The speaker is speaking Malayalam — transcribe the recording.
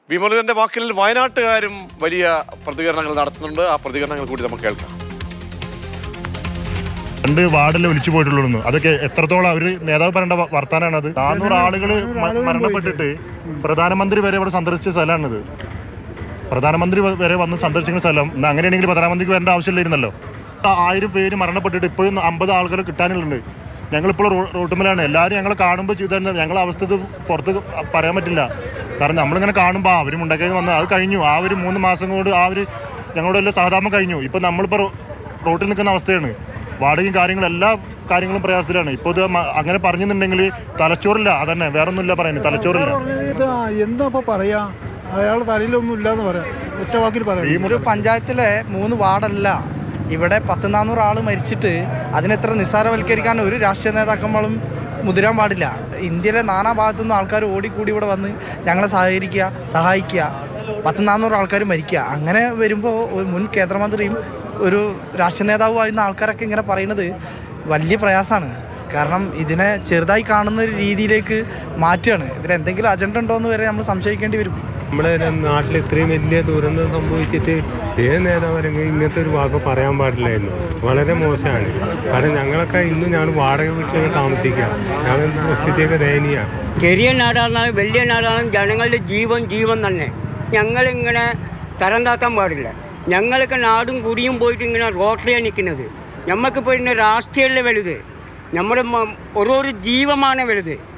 വിമലന്റെ വാക്കിൽ വയനാട്ടുകാരും വലിയ പ്രതികരണങ്ങൾ നടത്തുന്നുണ്ട് ആ പ്രതികരണങ്ങൾ കൂടി നമുക്ക് കേൾക്കാം രണ്ട് വാർഡിൽ ഒലിച്ചു പോയിട്ടുള്ളൂ അതൊക്കെ എത്രത്തോളം അവര് നേതാവ് പറയേണ്ട വ- വർത്താനാണ് അത് നാനൂറ് ആളുകൾ മരണപ്പെട്ടിട്ട് പ്രധാനമന്ത്രി വരെ ഇവിടെ സന്ദർശിച്ച സ്ഥലമാണിത് പ്രധാനമന്ത്രി വ- വരെ വന്ന് സന്ദർശിക്കുന്ന സ്ഥലം എന്നാ അങ്ങനെയാണെങ്കിൽ പ്രധാനമന്ത്രിക്ക് വരേണ്ട ആവശ്യമില്ലായിരുന്നല്ലോ ആ ആയിരം പേര് മരണപ്പെട്ടിട്ട് ഇപ്പോഴും അമ്പത് ആളുകൾ കിട്ടാനുണ്ട് ഞങ്ങളിപ്പോൾ റോട്ടുമലാണ് എല്ലാവരും ഞങ്ങളെ കാണുമ്പോൾ ചെയ്തു തന്നെ ഞങ്ങളെ അവസ്ഥ ഇത് പുറത്ത് പറയാൻ പറ്റില്ല കാരണം നമ്മളിങ്ങനെ കാണുമ്പോൾ ആ അവരും ഉണ്ടാക്കി വന്ന് അത് കഴിഞ്ഞു ആ ഒരു മൂന്ന് മാസം കൊണ്ട് ആ ഒരു ഞങ്ങളുടെ എല്ലാം സാധാരണ കഴിഞ്ഞു ഇപ്പം നമ്മളിപ്പോൾ റോ- റോട്ടിൽ നിൽക്കുന്ന അവസ്ഥയാണ് വാടകയും കാര്യങ്ങളും എല്ലാ കാര്യങ്ങളും പ്രയാസത്തിലാണ് ഇപ്പോൾ ഇത് മ- അങ്ങനെ പറഞ്ഞെന്നുണ്ടെങ്കിൽ തലച്ചോറില്ല അതന്നെ വേറെ ഒന്നുമില്ല പറയുന്നത് തലച്ചോറില്ല ഇത് എന്താ ഇപ്പൊ പറയാ അയാൾ തലയിലൊന്നും ഇല്ലാന്ന് പറയാം ഒറ്റ വാക്കിൽ പറയാം ഒരു പഞ്ചായത്തിലെ മൂന്ന് വാർഡല്ല ഇവിടെ പത്ത് നാനൂറ് ആൾ മരിച്ചിട്ട് അതിനെത്ര നിസ്സാരവൽക്കരിക്കാൻ ഒരു രാഷ്ട്രീയ നേതാക്കന്മാരും മുതിരാൻ പാടില്ല ഇന്ത്യയിലെ നാനാ ഭാഗത്തു നിന്നും ആൾക്കാർ ഓടിക്കൂടി ഇവിടെ വന്ന് ഞങ്ങളെ സഹകരിക്കുക സഹായിക്കുക പത്ത് നാനൂറ് ആൾക്കാർ മരിക്കുക അങ്ങനെ വരുമ്പോൾ ഒരു മുൻ കേന്ദ്രമന്ത്രിയും ഒരു രാഷ്ട്രീയ നേതാവുമായിരുന്ന ആൾക്കാരൊക്കെ ഇങ്ങനെ പറയുന്നത് വലിയ പ്രയാസമാണ് കാരണം ഇതിനെ ചെറുതായി കാണുന്ന ഒരു രീതിയിലേക്ക് മാറ്റുകയാണ് ഇതിന് എന്തെങ്കിലും അജണ്ട ഉണ്ടോ എന്ന് വരെ നമ്മൾ സംശയിക്കേണ്ടി വരും നമ്മുടെ നാട്ടിൽ ഇത്രയും വലിയ ദുരന്തം സംഭവിച്ചിട്ട് ഏത് നേതാവരെങ്കിലും ഇങ്ങനത്തെ ഒരു വാക്ക് പറയാൻ പാടില്ലായിരുന്നു വളരെ മോശമാണ് കാരണം ഞങ്ങളൊക്കെ ഇന്നും ഞങ്ങൾ വാടക വീട്ടിലേക്ക് താമസിക്കുക ഞങ്ങളുടെ സ്ഥിതിയൊക്കെ ദയനീയമാണ് ചെറിയ നാടാണെന്നാലും വലിയ നാടാണെങ്കിലും ജനങ്ങളുടെ ജീവൻ ജീവൻ തന്നെ ഞങ്ങളിങ്ങനെ തരം താത്താൻ പാടില്ല ഞങ്ങളൊക്കെ നാടും കുടിയും പോയിട്ട് ഇങ്ങനെ റോട്ടിലാണ് നിൽക്കുന്നത് നമുക്കിപ്പോൾ ഇന്ന് രാഷ്ട്രീയമല്ലേ വലുത് നമ്മുടെ മ- ഓരോരോ ജീവമാണ് വലുത്